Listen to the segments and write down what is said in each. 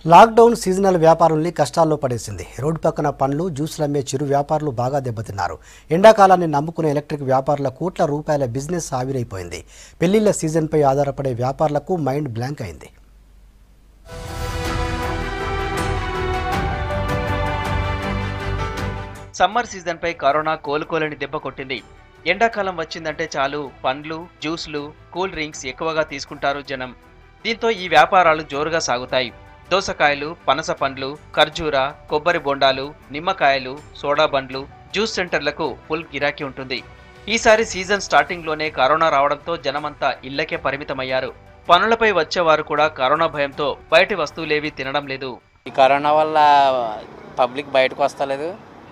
lockdown seasonal వ్యాపారుల్ని కష్టాల్లో పడేసింది road పక్కన పండ్లు జ్యూసులు అమ్మే చిరు వ్యాపారులు బాగా దెబ్బతిన్నారు ఎండాకాలాన్ని నమ్ముకునే ఎలక్ట్రిక్ వ్యాపారుల కోట్ల రూపాయల బిజినెస్ ఆవిరైపోయింది పెళ్లిళ్ల సీజన్పై ఆధారపడే వ్యాపారులకు మైండ్ బ్లాంక్ అయింది సమ్మర్ సీజన్పై కరోనా కోలుకోలేని దెబ్బ కొట్టింది ఎండాకాలం వచ్చిందంటే చాలు పండ్లు జ్యూస్లు కూల్ డ్రింక్స్ ఎక్కువగా తీసుకుంటారు జనం దీంతో ఈ వ్యాపారాలు జోరుగా సాగుతాయి దోసకాయలు పనస పండ్లు ఖర్జూర కొబ్బరి బొండాలు నిమ్మకాయలు సోడా బండ్లు జ్యూస్ సెంటర్లకు ఫుల్ గిరాకీ ఉంటుంది ఈసారి సీజన్ స్టార్టింగ్లోనే కరోనా రావడంతో జనమంతా ఇళ్లకే పరిమితమయ్యారు పనులపై వచ్చేవారు కూడా కరోనా భయంతో బయటి వస్తువులేవీ తినడం లేదు ఈ కరోనా వల్ల పబ్లిక్ బయటకు వస్తలేదు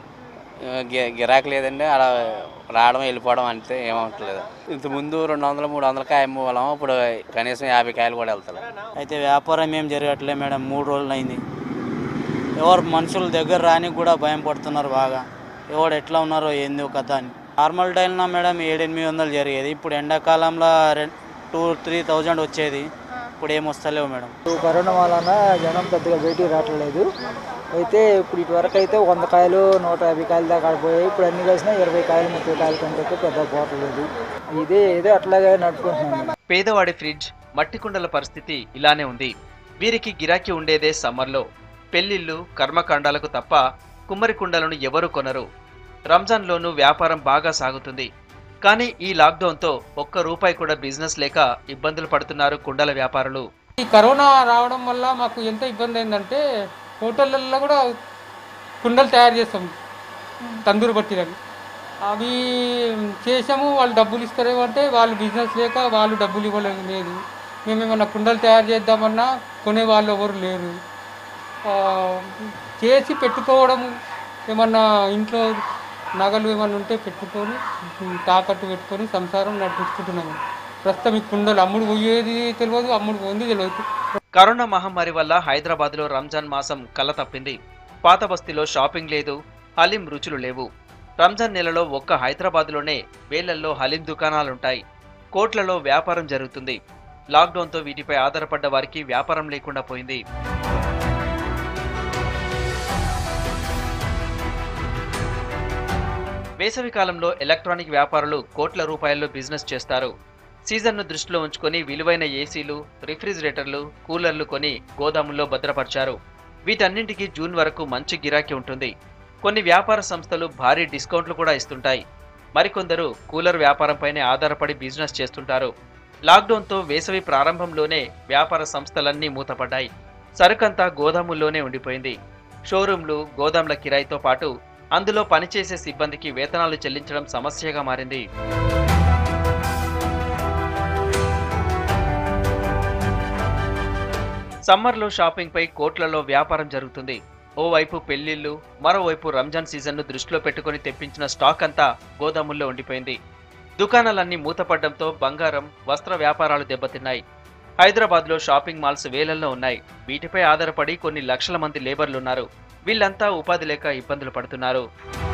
గి- గిరాకీ లేదండి అలా రావడం వెళ్ళిపోవడం అంతే ఏమవట్లేదు ఇంతకుముందు రెండు వందలు మూడు వందల కాయ అమ్మేవాళ్ళం ఇప్పుడు కనీసం యాభై కాయలు కూడా వెళ్తారు అయితే వ్యాపారం ఏం జరగట్లే మేడం మూడు రోజులు అయింది ఎవరు మనుషుల దగ్గర రాని కూడా భయం పడుతున్నారు బాగా ఎవడు ఎట్లా ఉన్నారో ఏందో కథ అని నార్మల్ టైంలో మేడం ఏడెనిమిది వందలు జరిగేది ఇప్పుడు ఎండాకాలంలో రెం టూ త్రీ థౌజండ్ వచ్చేది ఇప్పుడు ఏం వస్తలేవు మేడం కరోనా వలన జనం పెద్దగా బయటికి రావట్లేదు అయితే ఇప్పుడు ఇటువరకు అయితే వంద కాయలు నూట యాభై కాయలు దాకా పోయాయి ఇప్పుడు అన్ని కలిసినా ఇరవై కాయలు ముప్పై కాయల కంటే పెద్ద పోవట్లేదు ఇదే ఏదో అట్లాగే నడుపుకుంటున్నాను పేదవాడి ఫ్రిడ్జ్ మట్టి కుండల పరిస్థితి ఇలానే ఉంది వీరికి గిరాకీ ఉండేదే సమ్మర్లో పెళ్లిళ్ళు కర్మకాండాలకు తప్ప కుమ్మరి కుండలను ఎవరు కొనరు రంజాన్లోనూ వ్యాపారం బాగా సాగుతుంది కానీ ఈ లాక్డౌన్తో ఒక్క రూపాయి కూడా బిజినెస్ లేక ఇబ్బందులు పడుతున్నారు కుండల వ్యాపారులు ఈ కరోనా రావడం వల్ల మాకు ఎంత ఇబ్బంది అయిందంటే హోటళ్ళల్లో కూడా కుండలు తయారు చేస్తాం తందూరు బట్టీలని అవి చేసాము వాళ్ళు డబ్బులు ఇస్తారేమో అంటే వాళ్ళు బిజినెస్ లేక వాళ్ళు డబ్బులు ఇవ్వలేదు లేదు మేము ఏమన్నా కుండలు తయారు చేద్దామన్నా కొనే వాళ్ళు ఎవరు లేరు ఆ, చేసి పెట్టుకోవడం ఏమన్నా ఇంట్లో నగలు ఏమన్నా ఉంటే పెట్టుకొని తాకట్టు పెట్టుకొని సంసారం నడిపించుకుంటున్నాము ప్రస్తుతం ఈ కుండలు అమ్ముడు పోయేది తెలియదు అమ్ముడు పోయింది తెలియదు కరోనా మహమ్మారి వల్ల హైదరాబాద్లో రంజాన్ మాసం కల తప్పింది పాత బస్తీలో షాపింగ్ లేదు హలీం రుచులు లేవు రంజాన్ నెలలో ఒక్క హైదరాబాద్లోనే వేలల్లో హలీం దుకాణాలుంటాయి కోట్లలో వ్యాపారం జరుగుతుంది లాక్డౌన్తో వీటిపై ఆధారపడ్డ వారికి వ్యాపారం లేకుండా పోయింది వేసవి కాలంలో ఎలక్ట్రానిక్ వ్యాపారులు కోట్ల రూపాయల్లో బిజినెస్ చేస్తారు సీజన్ను దృష్టిలో ఉంచుకొని విలువైన ఏసీలు రిఫ్రిజిరేటర్లు కూలర్లు కొని గోదాముల్లో భద్రపరిచారు వీటన్నింటికి జూన్ వరకు మంచి గిరాకీ ఉంటుంది కొన్ని వ్యాపార సంస్థలు భారీ డిస్కౌంట్లు కూడా ఇస్తుంటాయి మరికొందరు కూలర్ వ్యాపారంపైనే ఆధారపడి బిజినెస్ చేస్తుంటారు లాక్డౌన్తో వేసవి ప్రారంభంలోనే వ్యాపార సంస్థలన్నీ మూతపడ్డాయి సరుకంతా గోదాముల్లోనే ఉండిపోయింది షోరూంలు గోదాంల కిరాయితో పాటు అందులో పనిచేసే సిబ్బందికి వేతనాలు చెల్లించడం సమస్యగా మారింది సమ్మర్లో షాపింగ్పై కోట్లలో వ్యాపారం జరుగుతుంది ఓవైపు పెళ్లిళ్లు మరోవైపు రంజాన్ సీజన్ను దృష్టిలో పెట్టుకుని తెప్పించిన స్టాక్ అంతా గోదాముల్లో ఉండిపోయింది దుకాణాలన్నీ మూతపడ్డంతో బంగారం వస్త్ర వ్యాపారాలు దెబ్బతిన్నాయి హైదరాబాద్లో షాపింగ్ మాల్స్ వేలల్లో ఉన్నాయి వీటిపై ఆధారపడి కొన్ని లక్షల మంది లేబర్లున్నారు వీళ్ళంతా ఉపాధి లేక ఇబ్బందులు పడుతున్నారు